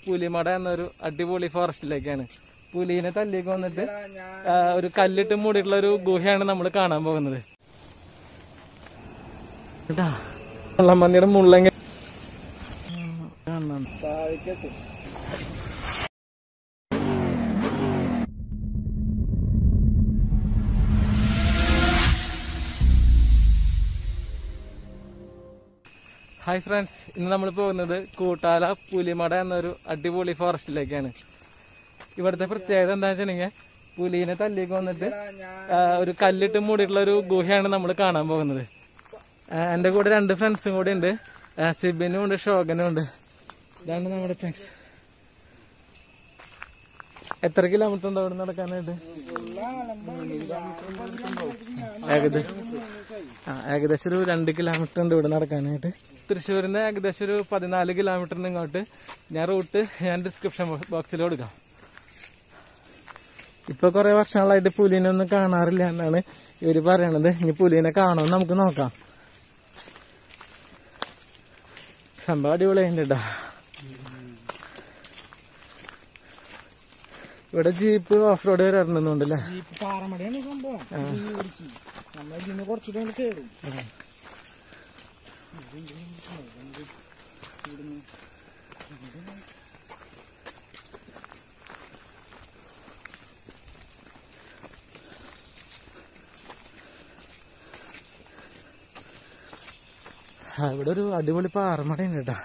പുലിമട എന്നൊരു അടിപൊളി ഫോറസ്റ്റിലേക്കാണ് പുലിനെ തല്ലിയൊക്കെ വന്നിട്ട് ആ, ഒരു കല്ലിട്ട് മൂടിയിട്ടുള്ള ഒരു ഗുഹയാണ് നമ്മൾ കാണാൻ പോകുന്നത് കേട്ടാ മുള്ളമ്പന്നിയുടെ മുള്ളങ്ങ കാണണം ഹായ് ഫ്രണ്ട്സ് ഇന്ന് നമ്മൾ പോകുന്നത് കൂട്ടാല പുലിമട എന്നൊരു അടിപൊളി ഫോറസ്റ്റിലേക്കാണ് ഇവിടുത്തെ പ്രത്യേകത എന്താ വെച്ചിട്ടുണ്ടെങ്കിൽ പുലിനെ തല്ലിയൊക്കെ വന്നിട്ട് ആ, ഒരു കല്ലിട്ട് മൂടിയിട്ടുള്ള ഒരു ഗുഹയാണ് നമ്മൾ കാണാൻ പോകുന്നത് ആ, എന്റെ കൂടെ രണ്ട് ഫ്രണ്ട്സും കൂടെ ഉണ്ട് ആ, സിബിനും ഉണ്ട് ഷോഗനും ഉണ്ട് ഇതാണ് നമ്മുടെ ചങ്സ് എത്ര കിലോമീറ്റർ ഉണ്ട് അവിടെ നടക്കാനായിട്ട് ഏകദേശം ആ ഏകദേശം ഒരു രണ്ട് കിലോമീറ്റർ ഉണ്ട് ഇവിടെ നടക്കാനായിട്ട് തൃശ്ശൂരിൽ നിന്ന് ഏകദേശം ഒരു പതിനാല് കിലോമീറ്ററിന് ഇങ്ങോട്ട് ഞാൻ റൂട്ട് ഞാൻ ഡിസ്ക്രിപ്ഷൻ ബോക്സിൽ കൊടുക്കാം ഇപ്പൊ കുറെ വർഷങ്ങളായിട്ട് പുലിനെ ഒന്നും കാണാറില്ല എന്നാണ് ഇവര് പറയണത് ഇനി പുലിനെ കാണുമെന്ന് നമുക്ക് നോക്കാം സംഭവം അടിപൊളിയുണ്ട് കേട്ടോ ഇവിടെ ജീപ്പ് ഓഫ് റോഡ് വരെ ഇറങ്ങുന്നുണ്ടല്ലേ ജീപ്പ് പാറമടയാണ് സംഭവം നമ്മൾ ഇതിന് കുറച്ചുകൂടെ കയറും ആ, ഇവിടെ ഒരു അടിപൊളി പാറമടയുണ്ട് കേട്ടോ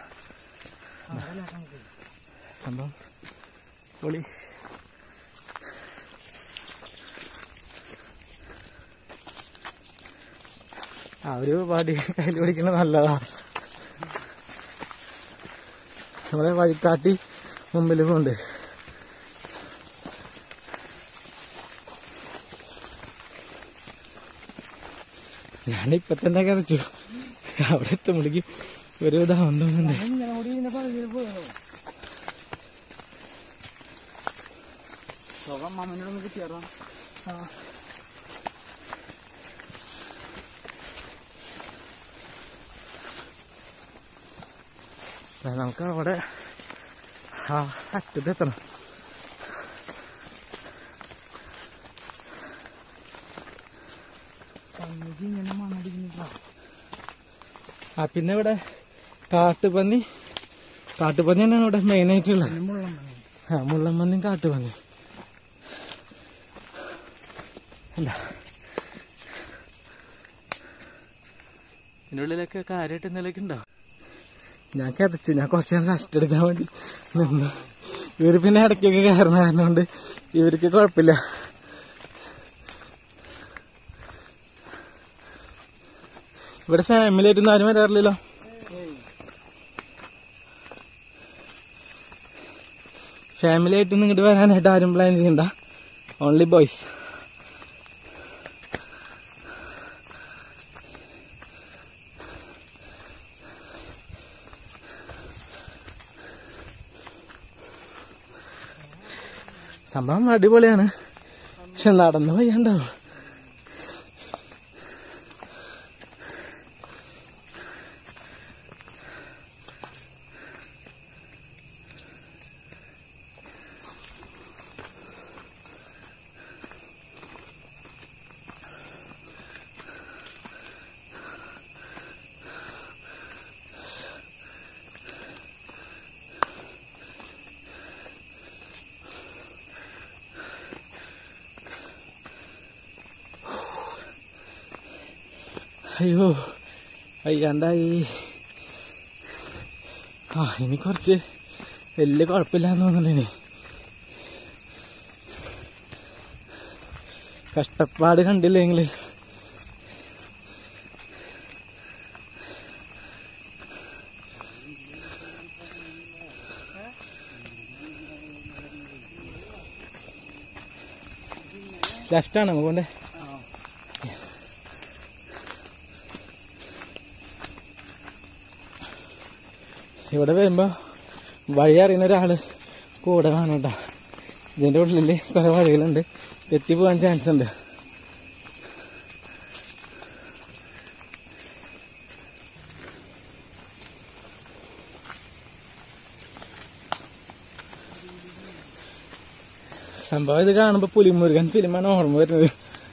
സംഭവം പൊളി ആ ഒരു പാടി കയ്യിൽ പിടിക്കണ നല്ലതാ നമ്മളെ വഴിക്കാട്ടി മുമ്പിൽ പോണ്ട് ഞാനിപ്പൊ തന്നെ കരച്ചു അവിടെ എത്തുമ്പോഴേക്ക് ഒരു ഇതാവും തോന്നുന്നുണ്ട് ഇങ്ങനെ കൂടി ഇതിനെ പറഞ്ഞു പോയോ സുഖം മാമനോടൊന്ന് കിട്ടിയാറോ ദാ നമുക്ക് അവിടെ ആ അറ്റത്ത് എത്തണം പന്നിക്ക് ഇങ്ങനെ മണ്ണടിക്കുന്നില്ല ആ പിന്നെ ഇവിടെ കാട്ടുപന്നി കാട്ടുപന്നി തന്നെയാണ് ഇവിടെ മെയിൻ ആയിട്ടുള്ളത് മുള്ളം പന്നി ആ മുള്ളമ്പന്നിയും കാട്ടുപന്നി അല്ല ഇതിൻ്റെ ഉള്ളിലൊക്കെ കാര്യമായിട്ട് എന്തെങ്കിലുമൊക്കെ ഉണ്ടോ ഞാൻ കതച്ചു ഞാൻ കുറച്ച് നേരം റെസ്റ്റ് എടുക്കാൻ വേണ്ടി നിന്നു ഇവര് പിന്നെ ഇടയ്ക്കൊക്കെ കയറുന്ന കാരണം കൊണ്ട് ഇവർക്ക് കുഴപ്പമില്ല ഇവിടെ ഫാമിലി ആയിട്ടൊന്നും ആരും വരാറില്ലല്ലോ ഫാമിലി ആയിട്ടൊന്നും ഇങ്ങോട്ട് വരാനായിട്ട് ആരും പ്ലാൻ ചെയ്യണ്ട ഓൺലി ബോയ്സ് സംഭവം അടിപൊളിയാണ് പക്ഷെ നടന്നു വയ്യാണ്ടാവും അയ്യോ അയ്യാണ്ടായി ആ ഇനി കുറച്ച് വലിയ കുഴപ്പമില്ലാന്ന് തോന്നുന്നുണ്ട് കഷ്ടപ്പാട് കണ്ടില്ലേ നിങ്ങള് ലെഫ്റ്റാണ് നമുക്ക് കൊണ്ട് ഇവിടെ വരുമ്പോ വഴി അറിയുന്ന ഒരാള് കൂടെ വേണം കേട്ടോ ഇതിന്റെ ഉള്ളില് കുറെ വഴികളുണ്ട് തെറ്റി പോകാൻ ചാൻസ് ഉണ്ട് സംഭവം ഇത് കാണുമ്പോ പുലിമുരുകൻ ഫിലിമാണ് ഓർമ്മ വരുന്നത്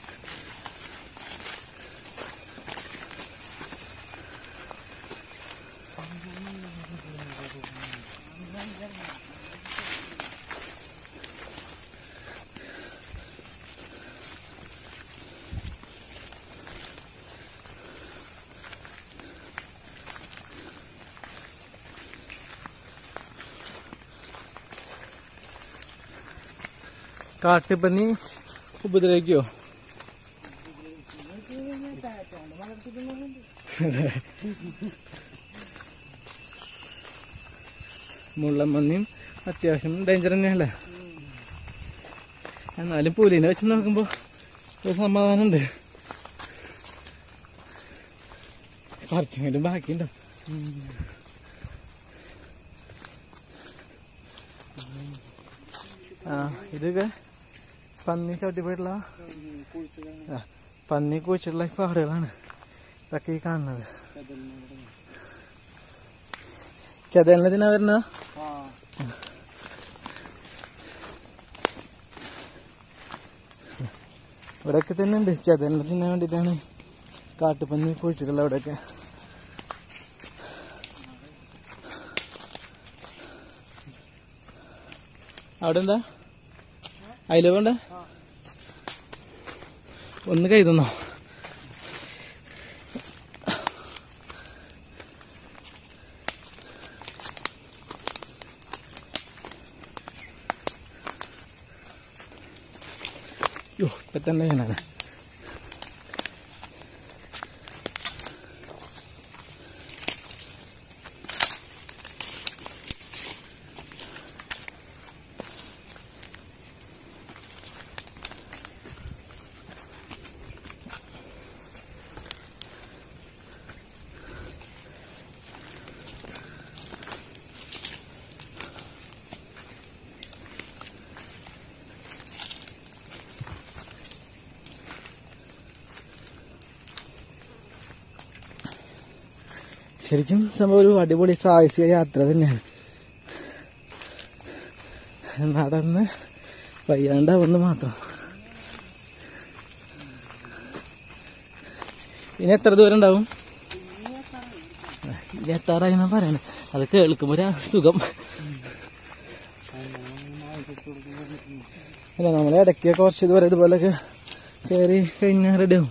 കാട്ടുപന്നി ഉപദ്രവിക്കോ മുള്ളമ്പന്നിയും അത്യാവശ്യം ഡേഞ്ചർ തന്നെയല്ലേ എന്നാലും പുലിനെ വെച്ച് നോക്കുമ്പോ ഒരു സമാധാനമുണ്ട് കുറച്ചെങ്കിലും ബാക്കിയുണ്ടോ ആ ഇതൊക്കെ പന്നി ചവിട്ടിപ്പോയിട്ടുള്ള ആ, പന്നി കുഴിച്ചിട്ടുള്ള പാടുകളാണ് ഇതൊക്കെ ഈ കാണുന്നത് ചതലിനതിനാ വരുന്നത് ഇവിടെയൊക്കെ തന്നെ ഉണ്ട് ചതലിനെ തിന്നാൻ വേണ്ടിയിട്ടാണ് കാട്ടുപന്നി കുഴിച്ചിട്ടുള്ള ഇവിടെയൊക്കെ അവിടെ എന്താ അതില് വേണ്ട ഒന്ന് കൈ തന്നോ യോ ഇപ്പൊ തന്നെ ഞാനാണ് ശരിക്കും സംഭവം ഒരു അടിപൊളി സാഹസിക യാത്ര തന്നെയാണ് നടന്ന് വയ്യാണ്ടാവുന്നു മാത്രം ഇനി എത്ര ദൂരം ഉണ്ടാവും ഇനി എത്താറായി എന്നാ പറയണേ അത് കേൾക്കുമ്പോ ഒരു സുഖം അല്ല നമ്മൾ ഇടയ്ക്ക് കുറച്ച് ദൂരം ഇതുപോലൊക്കെ കയറി കഴിഞ്ഞാൽ റെഡിയാവും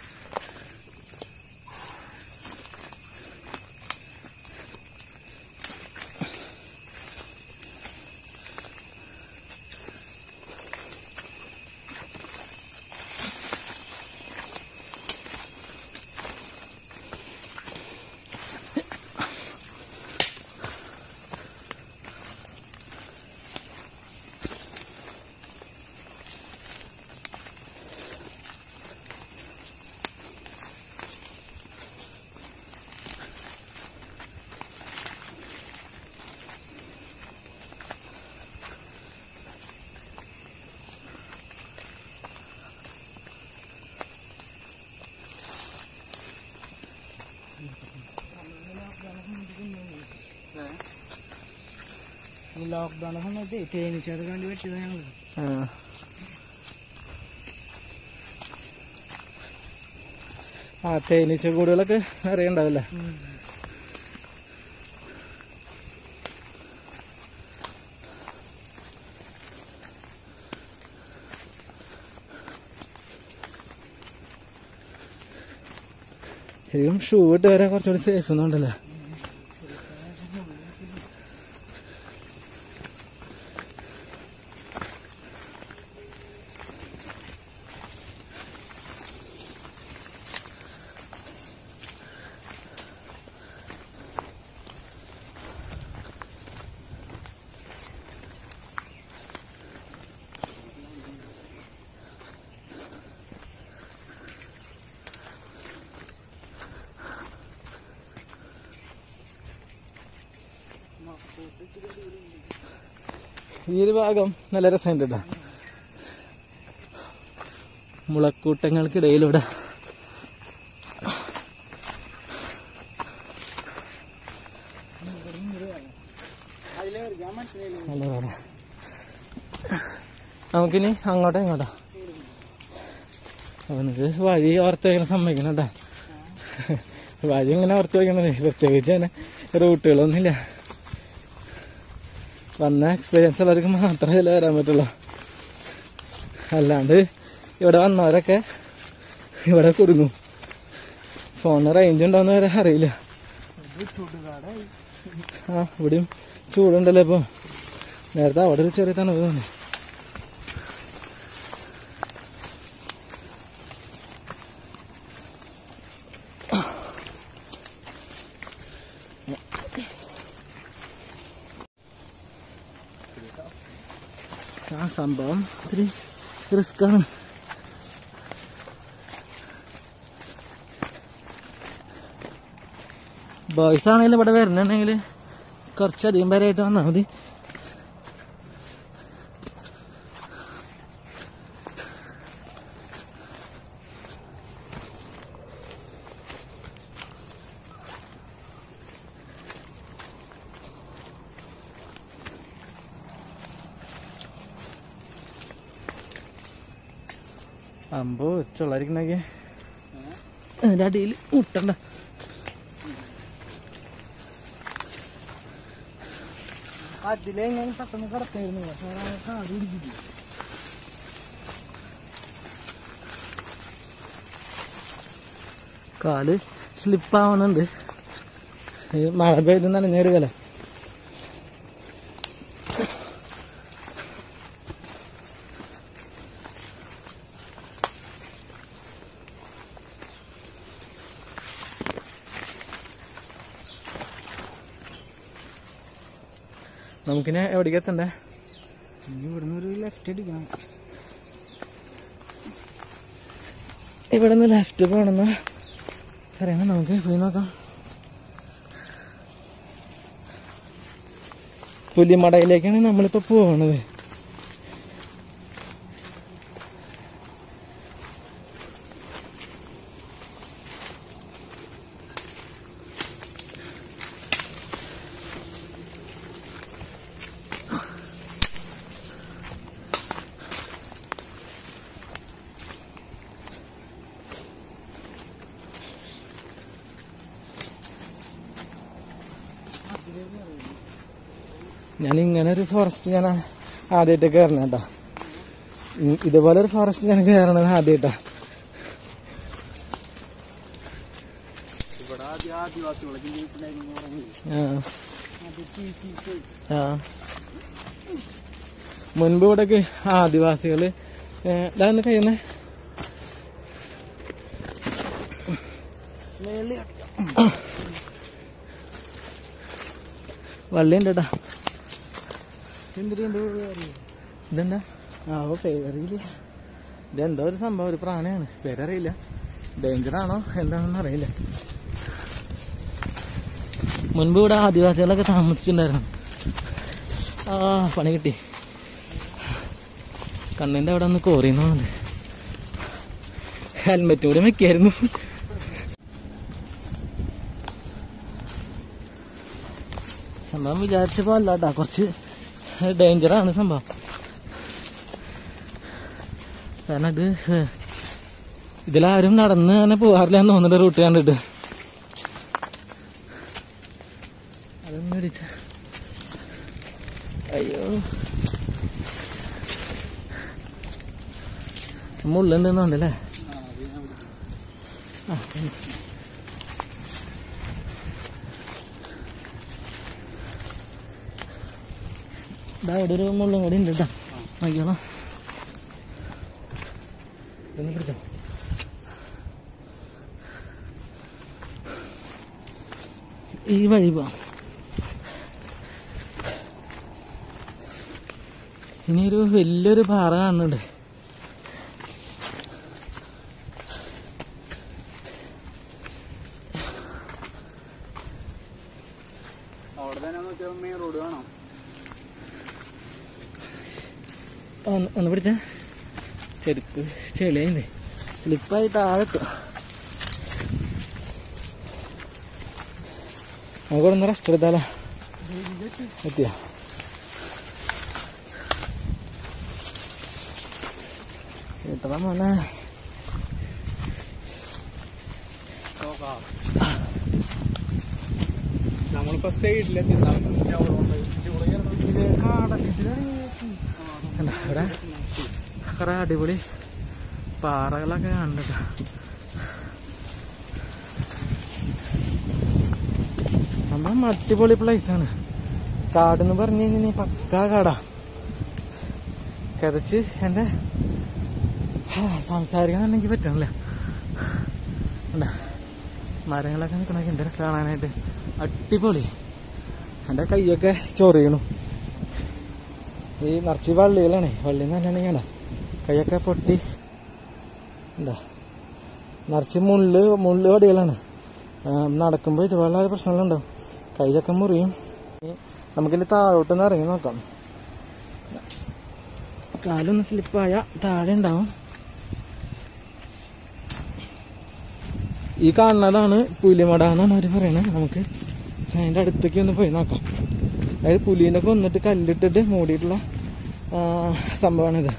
ലോക്ക്ഡൌൺ സമയത്ത് തേനീച്ചയുടെ വേണ്ടി പറ്റിയത് ഞങ്ങള് ആ. ആ തേനീച്ച കൂടുകളൊക്കെ നിറയെ ഉണ്ടാവില്ലേ ശരിക്കും ഷൂ ഇട്ട് വരാൻ കുറച്ചുകൂടി സേഫ് ഒന്നുണ്ടല്ലേ ഈ ഒരു ഭാഗം നല്ല രസമുണ്ട് കേട്ടോ മുളക്കൂട്ടങ്ങൾക്കിടയിലൂടെ അതില് ഞാൻ മനസ്സിലായില്ല നല്ല വേണം നമുക്കിനി അങ്ങോട്ടോ ഇങ്ങോട്ടോ അവനക്ക് വഴി ഓർത്ത് വയ്ക്കണം സമ്മതിക്കണം കേട്ടോ വഴി ഇങ്ങനെ ഓർത്ത് വയ്ക്കണത് പ്രത്യേകിച്ച് തന്നെ റൂട്ടുകളൊന്നുമില്ല വന്ന എക്സ്പീരിയൻസ് ഉള്ളവർക്ക് മാത്രമേ ഇതിൽ വരാൻ പറ്റുള്ളൂ അല്ലാണ്ട് ഇവിടെ വന്നവരൊക്കെ ഇവിടെ കുടുങ്ങും ഫോണിന് റേഞ്ച് ഉണ്ടോന്ന് വരെ അറിയില്ല ഇത് ചുടുകാടായി ആ ഇവിടെയും ചൂടുണ്ടല്ലോ ഇപ്പൊ നേരത്തെ അവിടെ ഒരു ചെറിയ തണുപ്പ് തോന്നി ആ സംഭവം ഇത്തിരി റിസ്ക്കാണ് ബോയ്സ് ആണെങ്കിലും ഇവിടെ വരണുണ്ടെങ്കിൽ കുറച്ചധികം പേരായിട്ട് വന്നാൽ മതി അമ്പോ ചുള്ളരിക്കണൊക്കെ അതിൻ്റെ അടിയിൽ മുട്ടണ്ട അതിലെങ്ങനെ പെട്ടെന്ന് കിടക്കായിരുന്നു പക്ഷെ കാട് പിടിക്കില്ല കാല് സ്ലിപ്പാവുന്നുണ്ട് ഈ മഴ പെയ്ത് നനഞ്ഞൊരു കല നമുക്കിനി എവിടേക്ക് എത്തണ്ടേ ഇനി ഇവിടുന്ന് ഒരു ലെഫ്റ്റ് അടിക്കണം ഇവിടെ നിന്ന് ലെഫ്റ്റ് പോകണമെന്ന് പറയണം നമുക്ക് പോയി നോക്കാം പുലിമടയിലേക്കാണ് നമ്മളിപ്പോ പോകണത് ഞാൻ ഇങ്ങനെ ഒരു ഫോറസ്റ്റ് ഞാൻ ആദ്യമായിട്ട് കയറണ കേട്ടോ ഇ- ഇതുപോലെ ഒരു ഫോറസ്റ്റ് ഞാൻ കയറണത് ആദ്യമായിട്ടാ ഇവിടെ ആദ്യം ആദിവാസികളൊക്കെ ജീവിക്കണായിരുന്നു പറയുന്നത് ആ അത് ചീറ്റി ആ മുൻപ് ഇവിടെയൊക്കെ ആദിവാസികള് ഇതാന്ന് കഴിയുന്നേ മേളിൽ വള്ളി ഉണ്ട് കേട്ടാ എന്തിനുണ്ട് ഇതെന്താ ആ ഓ പേരില്ല ഇതെന്തോ ഒരു സംഭവം ഒരു പ്രാണിയാണ് പേരറിയില്ല ഡേഞ്ചർ ആണോ എന്താണെന്ന് അറിയില്ല മുൻപ് ഇവിടെ ആദിവാസികളൊക്കെ താമസിച്ചിട്ടുണ്ടായിരുന്നു ആ പണി കിട്ടി കണ്ണിന്റെ അവിടെ ഒന്ന് കോറിയുന്നുണ്ട് ഹെൽമെറ്റ് കൂടി വെക്കായിരുന്നു സംഭവം വിചാരിച്ചപ്പോ അല്ലാട്ടാ കുറച്ച് ഡേഞ്ചറാണ് സംഭവം കാരണം ഇത് ഇതിലാരും നടന്ന് അങ്ങനെ പോകാറില്ല എന്ന് തോന്നുന്നുണ്ട് റൂട്ട് കണ്ടിട്ട് അതൊന്നും ഇടിച്ച അയ്യോ മുള്ളുണ്ടെന്നുണ്ടല്ലേ ആ ഉം. ദാ ഇവിടെ ഒരു മുള്ളും കൂടി ഉണ്ട് കേട്ടോ നോക്കിയോളാം ഇതൊന്ന് പിടിച്ചോ ഈ വഴി പോവാം ഇനി ഒരു വലിയൊരു പാറ കാണുന്നുണ്ട് അവിടെ തന്നെ നോക്കിയാൽ മെയിൻ റോഡ് കാണാം ഒന്ന് ഒന്ന് പിടിച്ച ചെരുപ്പ് ചെളിയുണ്ട് സ്ലിപ്പായി താഴെത്തും നമുക്ക് ഇവിടെ നിന്ന് റെസ്റ്റ് എടുത്താലോ എത്തിയ കിട്ടണം മോനെ നമ്മളിപ്പോ സൈഡിലെത്തി കണ്ടോ ഇവിടെ കുറെ അടിപൊളി പാറകളൊക്കെ കണ്ടിട്ട് സംഭവം അടിപൊളി പ്ലേസ് ആണ് കാടെന്ന് പറഞ്ഞു കഴിഞ്ഞാൽ പക്കാ കാടാ കിതച്ച് എന്റെ ഹാ, സംസാരിക്കാൻ എനിക്ക് പറ്റണില്ല കണ്ടോ? മരങ്ങളൊക്കെ നിൽക്കണൊക്കെ എന്ത് രസം കാണാനായിട്ട് അടിപൊളി എൻ്റെ കൈയൊക്കെ ചൊറിയണു ഈ നിറച്ച് വള്ളികളാണ് വള്ളി നല്ലോണം കണ്ട കൈയൊക്കെ പൊട്ടി എന്താ നിറച്ച് മുള്ള് മുള്ള് വടികളാണ് നടക്കുമ്പോൾ ഇതുപോലെ പ്രശ്നങ്ങളുണ്ടാവും കൈയൊക്കെ മുറിയും ഇനി നമുക്കിനി താഴോട്ടൊന്ന് ഇറങ്ങി നോക്കാം കാലൊന്ന് സ്ലിപ്പായ താഴെ ഉണ്ടാവും ഈ കാണുന്നതാണ് പുലിമട എന്നാണ് അവർ പറയണത് നമുക്ക് അതിൻ്റെ അടുത്തേക്ക് ഒന്ന് പോയി നോക്കാം അതായത് പുലീനെ കൊന്നിട്ട് കല്ലിട്ടിട്ട് മൂടിയിട്ടുള്ള ആ, സംഭവമാണിത്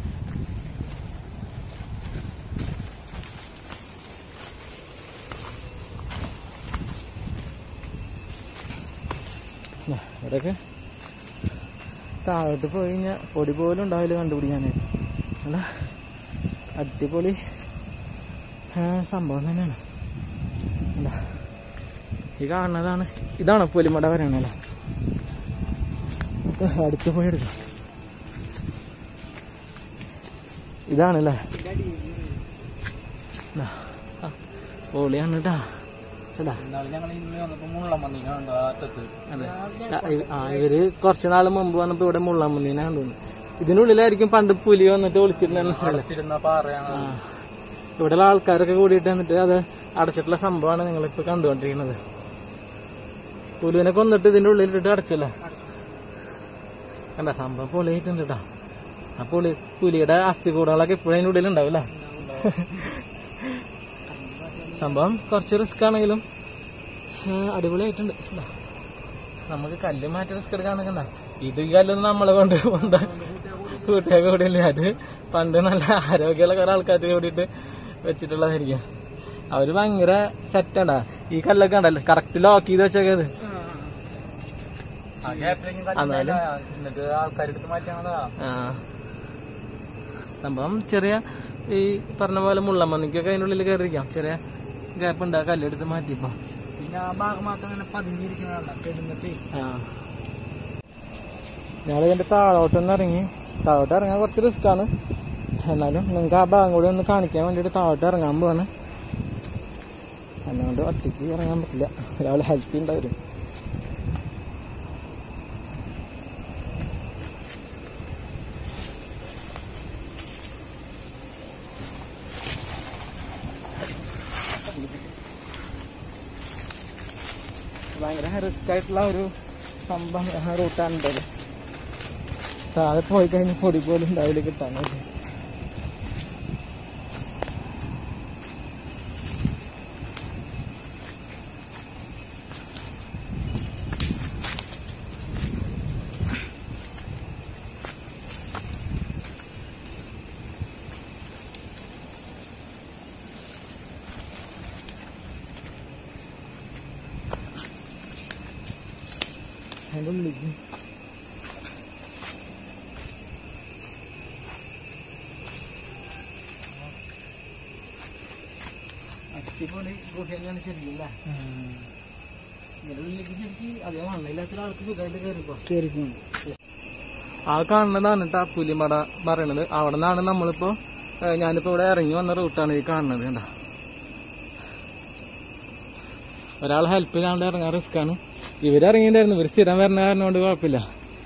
ദാ, ഇവിടെയൊക്കെ താഴോട്ട് പോയി കഴിഞ്ഞാൽ പൊടി പോലും ഉണ്ടാവില്ല കണ്ടുപിടിക്കാനായിട്ട് അല്ല അടിപൊളി ആ, സംഭവം തന്നെയാണ് അല്ല ഈ കാണുന്നതാണ് ഇതാണോ പുലിമട പറയണല്ലേ നമുക്ക് അടുത്ത് പോയി എടുക്കാം ഇതാണല്ലേ ദാ, ആ, പൊളിയാണ് കേട്ടാ ചേട്ടാ ഞങ്ങൾ ഇന്ന് വന്നപ്പോ മുള്ള മണ്ണീനാണ് അറ്റത്ത് അതെ ആ, ഇവ- ആ ഇവര് കുറച്ചു നാൾ മുമ്പ് വന്നപ്പോ ഇവിടെ മുള്ളാമ്പന്നീനെ തോന്നുന്നു ഇതിനുള്ളിലായിരിക്കും പണ്ട് പുലി വന്നിട്ട് ഒളിച്ചിട്ടുണ്ടെന്ന് മനസ്സിലായില്ലേ അടച്ചിരുന്ന പാറയാണ് ആ. ഇവിടെയുള്ള ആൾക്കാരൊക്കെ കൂടിയിട്ട് വന്നിട്ട് അത് അടച്ചിട്ടുള്ള സംഭവമാണ് നിങ്ങളിപ്പോ കണ്ടുകൊണ്ടിരിക്കുന്നത് പുലുവിനെ കൊന്നിട്ട് ഇതിന്റെ ഉള്ളിലിട്ട് അടച്ചല്ലേ കണ്ട സംഭവം പൊളിയായിട്ടുണ്ട് കേട്ടോ ആ പുലി പുലിയുടെ അസ്ഥികൂടങ്ങളൊക്കെ ഇപ്പോഴും അതിന്റെ ഉള്ളിൽ ഉണ്ടാവില്ല സംഭവം കുറച്ച് റിസ്ക് ആണെങ്കിലും ആ, അടിപൊളിയായിട്ടുണ്ട് ഇതാ. നമുക്ക് കല്ല് മാറ്റി റിസ്ക് എടുക്കാൻ നിൽക്കണ്ട ഇത് ഈ കല്ലൊന്നും നമ്മളെ കൊണ്ട് എന്താ കൂട്ടിയൊക്കെ കൂടിയില്ല അത് പണ്ട് നല്ല ആരോഗ്യമുള്ള കുറെ ആൾക്കാർ കൂടിയിട്ട് വെച്ചിട്ടുള്ളതായിരിക്കും അവര് ഭയങ്കര സെറ്റാണ്ടാ ഈ കല്ലൊക്കെ ഉണ്ടല്ലോ കറക്റ്റ് ലോക്ക് ചെയ്ത് വെച്ചേക്കത് ആ ഗ്യാപ്പിലേക്ക് എന്നാലും എന്നിട്ട് ആൾക്കാരെടുത്ത് മാറ്റിയാണതാ ആ സംഭവം ചെറിയ ഈ പറഞ്ഞ പോലെ മുള്ളമ്മന്നിക്കൊക്കെ അതിൻ്റെ ഉള്ളിൽ കയറിയിരിക്കാം ചെറിയ ഗ്യാപ്പ് ഉണ്ട് ആ കല്ലെടുത്ത് മാറ്റിയപ്പോ പിന്നെ ആ ഭാഗം മാത്രം ഇങ്ങനെ പതിഞ്ഞിരിക്കുന്നതാണ് കെടുന്നിട്ട് ആ ഞങ്ങൾ ഇതിന്റെ താഴോട്ടൊന്ന് ഇറങ്ങി താഴോട്ട് ഇറങ്ങാൻ കുറച്ച് റിസ്ക് ആണ് എന്നാലും നിങ്ങൾക്ക് ആ ഭാഗം കൂടി ഒന്ന് കാണിക്കാൻ വേണ്ടിയിട്ട് താഴോട്ട് ഇറങ്ങാൻ പോവാണ് അതുകൊണ്ട് ഒറ്റയ്ക്ക് ഇറങ്ങാൻ പറ്റില്ല ഒരാൾ ഹെൽപ്പ് ഉണ്ടാവും ഭയങ്കര റിസ്ക് ആയിട്ടുള്ള ഒരു സംഭവം റൂട്ടാണ് ഉണ്ടത് താഴെ പോയി കഴിഞ്ഞാൽ പൊടി പോലും ഉണ്ടാവില്ല കിട്ടാനായിട്ട് അതിൻ്റെ ഉള്ളിലേക്ക് അടിപൊളി ഗുഹയാണ് ശരിക്കും അല്ലേ ഇതിന്റെ ഉള്ളിലേക്ക് ശരിക്കും അതേ മണ്ണില്ലാത്ത ആൾക്ക് സുഖമായിട്ട് കയറിപ്പോ കേറിക്കും ആ കാണുന്നതാണ് കേട്ടോ ആ പുലിമട പറയണത് അവിടെ നിന്നാണ് നമ്മളിപ്പോ ഏഹ് ഞാനിപ്പോ ഇവിടെ ഇറങ്ങി വന്ന റൂട്ടാണ് ഈ കാണുന്നത് കണ്ട ഒരാൾ ഹെൽപ്പ് ചെയ്യാണ്ട് ഇറങ്ങാൻ റിസ്ക് ആണ് ഇവരിറങ്ങിയിട്ടുണ്ടായിരുന്നു ഇവർ സ്ഥിരം വരുന്ന കാരണം കൊണ്ട് കുഴപ്പമില്ല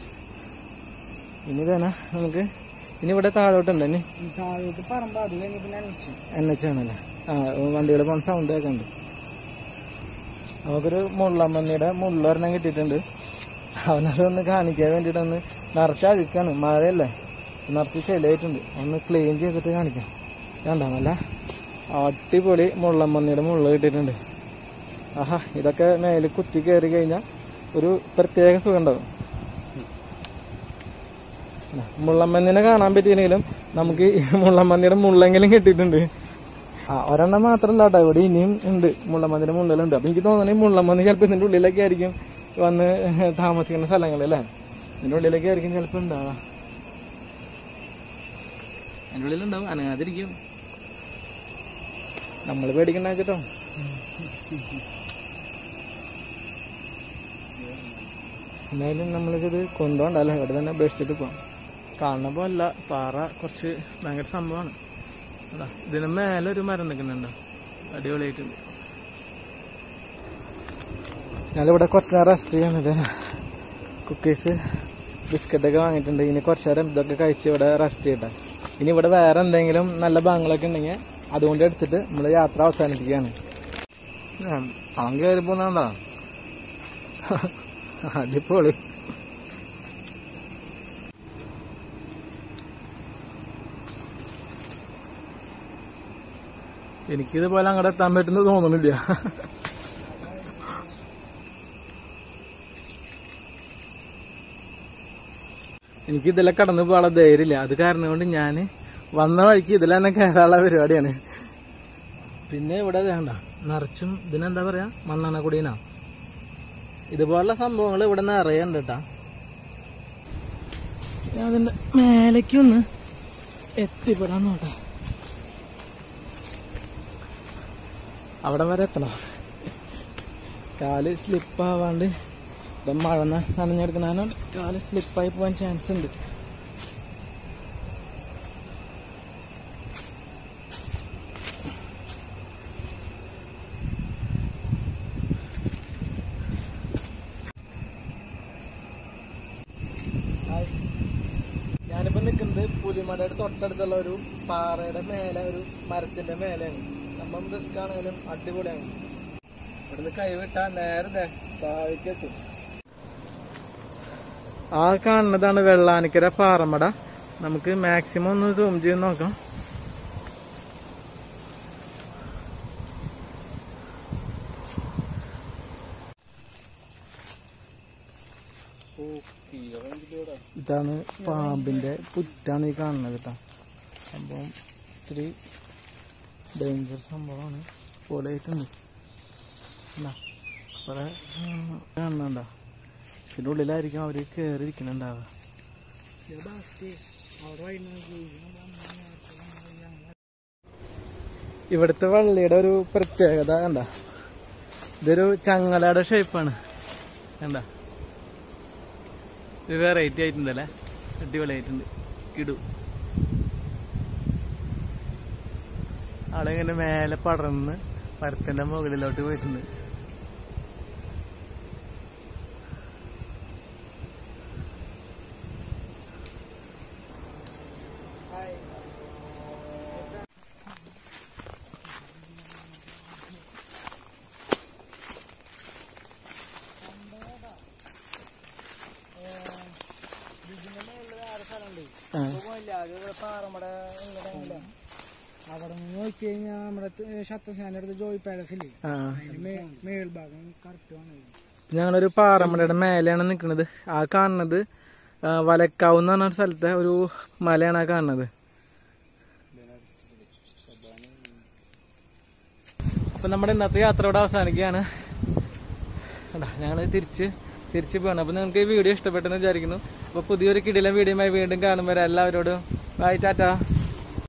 ഇനി തന്നെ നമുക്ക് ഇനി ഇവിടെ താഴോട്ടുണ്ട് ഇനി താഴോട്ട് പറമ്പ് അത് കഴിഞ്ഞ് പിന്നെ അനച്ചു എൻ എച്ച് ആണല്ലേ ആ വണ്ടികൾ പോണ സൗണ്ട് കേൾക്കുന്നുണ്ട് നമുക്കൊരു മുള്ളമ്മന്നിയുടെ മുള്ളൊരെണ്ണം കിട്ടിയിട്ടുണ്ട് അവനതൊന്ന് കാണിക്കാൻ വേണ്ടിയിട്ടൊന്ന് നിറച്ച് അഴുക്കാണ് മഴയല്ലേ നിറച്ച് ചെളിയായിട്ടുണ്ട് ഒന്ന് ക്ലീൻ ചെയ്തിട്ട് കാണിക്കാം കണ്ടോ നല്ല അടിപൊളി മുള്ളമ്മന്നിയുടെ മുള്ള കിട്ടിയിട്ടുണ്ട് ആഹാ ഇതൊക്കെ മേലിൽ കുത്തി കയറി കഴിഞ്ഞാൽ ഒരു പ്രത്യേക സുഖം ഉണ്ടാവും മുള്ളമ്മന്നിനെ കാണാൻ പറ്റിയില്ലെങ്കിലും നമുക്ക് ഈ മുള്ളമ്മന്നിയുടെ മുള്ളെങ്കിലും കിട്ടിയിട്ടുണ്ട് ആ ഒരെണ്ണം മാത്രമല്ല കേട്ടോ ഇവിടെ ഇനിയും ഉണ്ട് മുള്ളമ്മന്നിന്റെ മുള്ളിലുണ്ട് അപ്പൊ എനിക്ക് തോന്നുന്നത് ഈ മുള്ളമ്മന്നി ചിലപ്പോൾ ഇതിന്റെ ഉള്ളിലൊക്കെ ആയിരിക്കും വന്ന് താമസിക്കുന്ന സ്ഥലങ്ങൾ അല്ലേ ഇതിന്റെ ഉള്ളിലൊക്കെ ആയിരിക്കും ചിലപ്പോൾ ഉണ്ടാവുക അതിന്റെ ഉള്ളിലുണ്ടാവും അനങ്ങാതിരിക്കും നമ്മൾ പേടിക്കണ്ട കേട്ടോ എന്തായാലും നമ്മളിത് കൊണ്ടുപോകണ്ടല്ലോ ഇവിടെ തന്നെ ഉപേക്ഷിച്ചിട്ട് പോവാം കാണുമ്പോൾ അല്ല പാറ കുറച്ച് ഭയങ്കര സംഭവമാണ് അതാ ഇതിന് മേലെ ഒരു മരം നിൽക്കുന്നുണ്ടോ അടിപൊളിയായിട്ടുണ്ട് ഞാനിവിടെ കുറച്ച് നേരം റെസ്റ്റ് ചെയ്യണത് കുക്കീസ് ബിസ്ക്കറ്റൊക്കെ വാങ്ങിയിട്ടുണ്ട് ഇനി കുറച്ച് നേരം ഇതൊക്കെ കഴിച്ച് ഇവിടെ റെസ്റ്റ് ചെയ്യട്ടെ ഇനി ഇവിടെ വേറെ എന്തെങ്കിലും നല്ല ബാങ്കളൊക്കെ ഉണ്ടെങ്കിൽ അതുകൊണ്ട് എടുത്തിട്ട് നമ്മൾ യാത്ര അവസാനിപ്പിക്കുകയാണ് അവൻ കയറി പോകുന്നതാ അടിപൊളി എനിക്കിതുപോലെ അങ്ങോട്ട് എത്താൻ പറ്റുന്ന തോന്നുന്നില്ല എനിക്ക് ഇതിലെ കടന്നു പോകാനുള്ള ധൈര്യമില്ല അത് കാരണം കൊണ്ട് ഞാൻ വന്ന വഴിക്ക് ഇതിൽ തന്നെ കയറാനുള്ള പരിപാടിയാണ് പിന്നെ ഇവിടെ വേണ്ട നിറച്ചും ഇതിനെന്താ പറയാ മണ്ണെണ്ണ കുടീനാ ഇതുപോലുള്ള സംഭവങ്ങൾ ഇവിടെ നിറയെ ഉണ്ട് കേട്ടാ ഞാൻ അതിന്റെ മേലേക്കൊന്ന് എത്തിപ്പെടാൻ നോട്ടെ അവിടെ വരെ എത്തണം കാല് സ്ലിപ്പാവാണ്ട് ഇപ്പം മഴ നനഞ്ഞെടുക്കണ കാല് സ്ലിപ്പായി പോകാൻ ചാൻസ് ഉണ്ട് ഞാനിപ്പോ നിൽക്കുന്നത് പുലിമലയുടെ തൊട്ടടുത്തുള്ള ഒരു പാറയുടെ മേലെ ഒരു മരത്തിന്റെ മേലെയാണ് സംഭവം റിസ്ക് ആണെങ്കിലും അടിപൊളിയാണ് ഇവിടുന്ന് കൈവിട്ടാ നേരെ ദേ താഴേക്കെത്തും ആ കാണുന്നതാണ് വെള്ളാനിക്കര പാറമട നമുക്ക് മാക്സിമം ഒന്ന് സൂം ചെയ്ത് നോക്കാം ഇതാണ് പാമ്പിന്റെ പുറ്റാണ് ഈ കാണുന്നത് കേട്ടോ സംഭവം ഇത്തിരി ഡേഞ്ചർ സംഭവമാണ് പൊളിയായിട്ടുണ്ട് എന്നാ കുറെ കാണുന്നുണ്ടോ ഇതിന്റെ ഉള്ളിലായിരിക്കും അവര് കയറി ഇരിക്കുന്നുണ്ടാവുക ഇവിടുത്തെ വള്ളിയുടെ ഒരു പ്രത്യേകത കണ്ട ഇതൊരു ചങ്ങലയുടെ ഷേപ്പാണ് കണ്ട ഇത് വെറൈറ്റി ആയിട്ടുണ്ടല്ലേ അടിപൊളിയായിട്ടുണ്ട് കിടു ആളിങ്ങനെ മേലെ പടർന്ന് മരത്തിന്റെ മുകളിലോട്ട് പോയിട്ടുണ്ട് ആ. അവിടെ നിന്ന് നോക്കി കഴിഞ്ഞാൽ നമ്മുടെ ശത്രുസേനയുടെ അടുത്ത് ജോയ് പാലസ് ഇല്ലേ ആ അതിന്റെ മേ- മേൽഭാഗം കറക്റ്റ് വന്നത് ഞങ്ങളൊരു പാറമലയുടെ മേലെയാണ് നിൽക്കുന്നത് ആ കാണുന്നത് ആ, വലക്കാവ് എന്ന് പറഞ്ഞ സ്ഥലത്തെ ഒരു മലയാണ് ആ കാണുന്നത് അപ്പൊ നമ്മുടെ ഇന്നത്തെ യാത്ര ഇവിടെ അവസാനിക്കുകയാണ് ഞങ്ങൾ തിരിച്ച് തിരിച്ച് പോകണം അപ്പൊ നിങ്ങൾക്ക് ഈ വീഡിയോ ഇഷ്ടപ്പെട്ടെന്ന് വിചാരിക്കുന്നു അപ്പൊ പുതിയൊരു കിടിലം വീഡിയോയുമായി വീണ്ടും കാണുമ്പോൾ എല്ലാവരോടും ബൈ ടാറ്റ